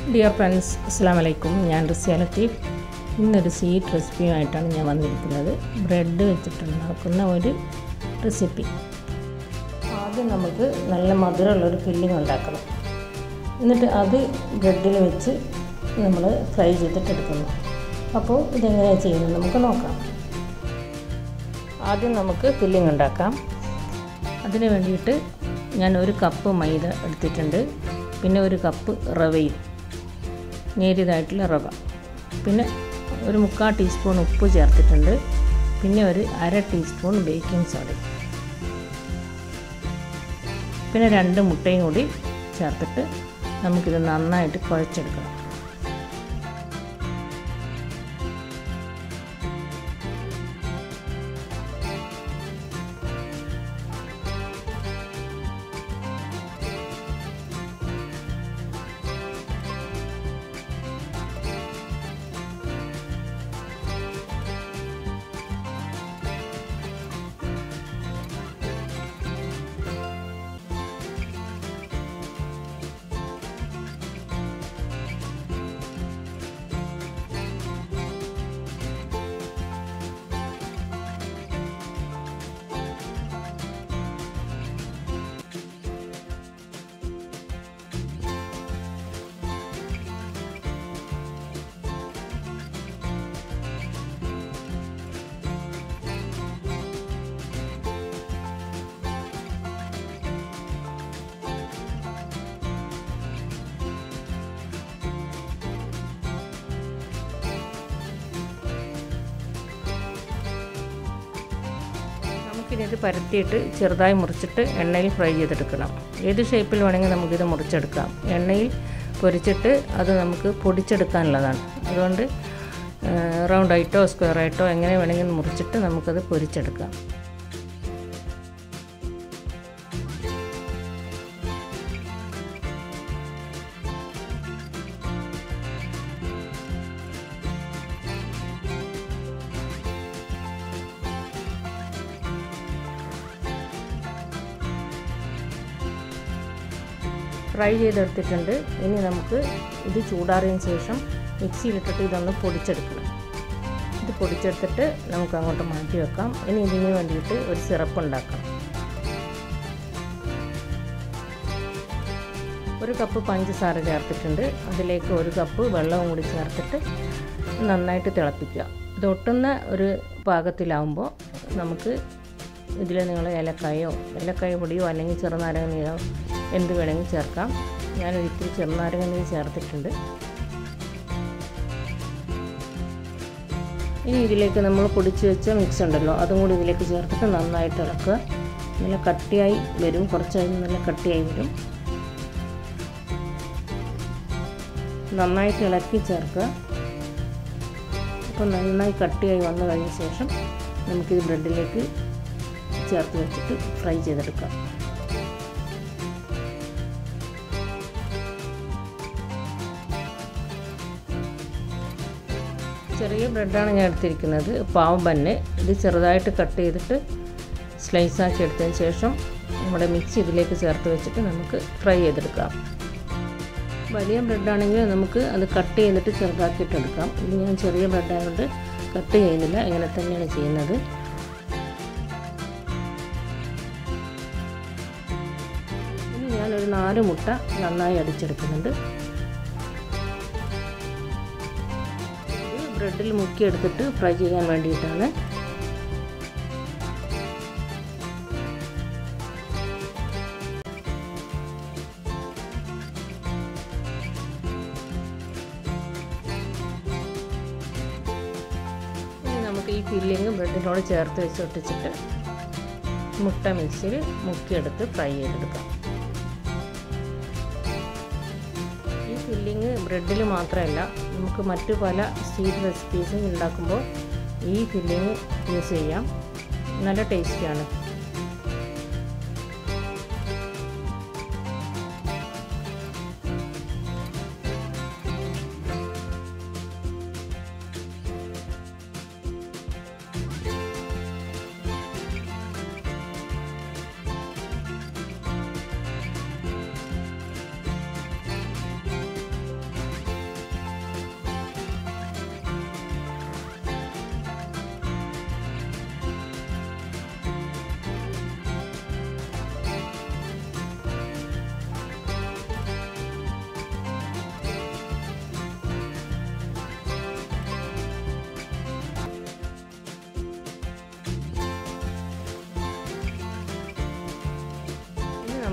dear friends അസ്സാം വലൈക്കും ഞാൻ റിസിയ ലത്തീഫ് ഇന്നൊരു സ്വീറ്റ് റെസിപ്പിയുമായിട്ടാണ് ഞാൻ വന്നിരിക്കുന്നത് ബ്രെഡ് വെച്ചിട്ടുണ്ടാക്കുന്ന ഒരു റെസിപ്പി ആദ്യം നമുക്ക് നല്ല മധുരമുള്ളൊരു ഫില്ലിംഗ് ഉണ്ടാക്കണം എന്നിട്ട് അത് ബ്രെഡിൽ വെച്ച് നമ്മൾ ഫ്രൈ ചെയ്തിട്ട് എടുക്കുന്നു അപ്പോൾ ഇതെങ്ങനെയാണ് ചെയ്യുന്നത് നമുക്ക് നോക്കാം ആദ്യം നമുക്ക് ഫില്ലിംഗ് ഉണ്ടാക്കാം അതിന് വേണ്ടിയിട്ട് ഞാൻ ഒരു കപ്പ് മൈദ എടുത്തിട്ടുണ്ട് പിന്നെ ഒരു കപ്പ് റവയും നേരിയതായിട്ടുള്ള റവ പിന്നെ ഒരു മുക്കാൽ ടീസ്പൂൺ ഉപ്പ് ചേർത്തിട്ടുണ്ട് പിന്നെ ഒരു അര ടീസ്പൂൺ ബേക്കിംഗ് സോഡ പിന്നെ രണ്ട് മുട്ടയും കൂടി ചേർത്തിട്ട് നമുക്കിത് നന്നായിട്ട് കുഴച്ചെടുക്കണം നമുക്കിത് പരത്തിയിട്ട് ചെറുതായി മുറിച്ചിട്ട് എണ്ണയിൽ ഫ്രൈ ചെയ്തെടുക്കണം ഏത് ഷേപ്പിൽ വേണമെങ്കിൽ നമുക്കിത് മുറിച്ചെടുക്കാം എണ്ണയിൽ പൊരിച്ചിട്ട് അത് നമുക്ക് പൊടിച്ചെടുക്കാനുള്ളതാണ് അതുകൊണ്ട് റൗണ്ട് ആയിട്ടോ സ്ക്വയർ ആയിട്ടോ എങ്ങനെ വേണമെങ്കിൽ മുറിച്ചിട്ട് നമുക്കത് പൊരിച്ചെടുക്കാം ഫ്രൈ ചെയ്തെടുത്തിട്ടുണ്ട് ഇനി നമുക്ക് ഇത് ചൂടാറിയതിന് ശേഷം മിക്സിയിലിട്ടിട്ട് ഇതൊന്ന് പൊടിച്ചെടുക്കണം ഇത് പൊടിച്ചെടുത്തിട്ട് നമുക്ക് അങ്ങോട്ട് മാറ്റി വെക്കാം ഇനി ഇതിന് വേണ്ടിയിട്ട് ഒരു സിറപ്പ് ഉണ്ടാക്കാം ഒരു കപ്പ് പഞ്ചസാര ചേർത്തിട്ടുണ്ട് അതിലേക്ക് ഒരു കപ്പ് വെള്ളവും കൂടി ചേർത്തിട്ട് നന്നായിട്ട് തിളപ്പിക്കുക ഇത് ഒട്ടുന്ന ഒരു പാകത്തിലാവുമ്പോൾ നമുക്ക് ഇതിൽ നിങ്ങൾ ഏലക്കായോ ഏലക്കായ പൊടിയോ അല്ലെങ്കിൽ ചെറുനാരങ്ങ നീരോ എന്ത് വേണമെങ്കിൽ ചേർക്കാം ഞാൻ ഒരിക്കലും ചെറുനാരങ്ങ നീര് ചേർത്തിട്ടുണ്ട് ഇനി ഇതിലേക്ക് നമ്മൾ പൊടിച്ച് വെച്ച മിക്സ് ഉണ്ടല്ലോ അതും കൂടി ഇതിലേക്ക് ചേർത്തിട്ട് നന്നായിട്ട് ഇളക്കുക നല്ല കട്ടിയായി വരും കുറച്ചായി നല്ല കട്ടിയായി വരും നന്നായിട്ട് ഇളക്കി ചേർക്കുക അപ്പോൾ നന്നായി കട്ടിയായി വന്നു കഴിഞ്ഞ ശേഷം നമുക്കിത് ബ്രെഡിലേക്ക് ചേർത്ത് വെച്ചിട്ട് ഫ്രൈ ചെയ്തെടുക്കാം ചെറിയ ബ്രെഡാണ് ഞാൻ എടുത്തിരിക്കുന്നത് പാവ് ബന്ന് ഇത് ചെറുതായിട്ട് കട്ട് ചെയ്തിട്ട് സ്ലൈസാക്കി എടുത്തതിന് ശേഷം നമ്മുടെ മിക്സ് ഇതിലേക്ക് ചേർത്ത് വെച്ചിട്ട് നമുക്ക് ഫ്രൈ ചെയ്തെടുക്കാം വലിയ ബ്രെഡാണെങ്കിൽ നമുക്ക് അത് കട്ട് ചെയ്തിട്ട് ചെറുതാക്കിയിട്ട് എടുക്കാം ഇത് ഞാൻ ചെറിയ ബ്രെഡായതുകൊണ്ട് കട്ട് ചെയ്യുന്നില്ല ഇങ്ങനെ തന്നെയാണ് ചെയ്യുന്നത് ഇനി ഞാനൊരു നാല് മുട്ട നന്നായി അടിച്ചെടുക്കുന്നുണ്ട് ഇത് ബ്രെഡിൽ മുക്കിയെടുത്തിട്ട് ഫ്രൈ ചെയ്യാൻ വേണ്ടിയിട്ടാണ് ഇനി നമുക്ക് ഈ ഫില്ലിങ് ബ്രെഡിനോട് ചേർത്ത് വെച്ച് ഒട്ടിച്ചിട്ട് മുട്ട മിക്സിയിൽ മുക്കിയെടുത്ത് ഫ്രൈ ചെയ്തെടുക്കാം ഈ ഫില്ലിങ് ബ്രെഡിൽ മാത്രമല്ല നമുക്ക് മറ്റു പല സ്വീറ്റ് റെസിപ്പീസും ഉണ്ടാക്കുമ്പോൾ ഈ ഫില്ലിങ് യൂസ് ചെയ്യാം നല്ല ടേസ്റ്റിയാണ്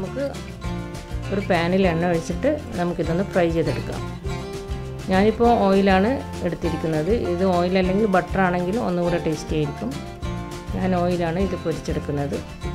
നമുക്ക് ഒരു പാനിൽ എണ്ണ ഒഴിച്ചിട്ട് നമുക്കിതൊന്ന് ഫ്രൈ ചെയ്തെടുക്കാം ഞാനിപ്പോൾ ഓയിലാണ് എടുത്തിരിക്കുന്നത് ഇത് ഓയിൽ അല്ലെങ്കിൽ ബട്ടർ ആണെങ്കിലും ഒന്നുകൂടെ ടേസ്റ്റി ആയിരിക്കും ഞാൻ ഓയിലാണ് ഇത് പൊരിച്ചെടുക്കുന്നത്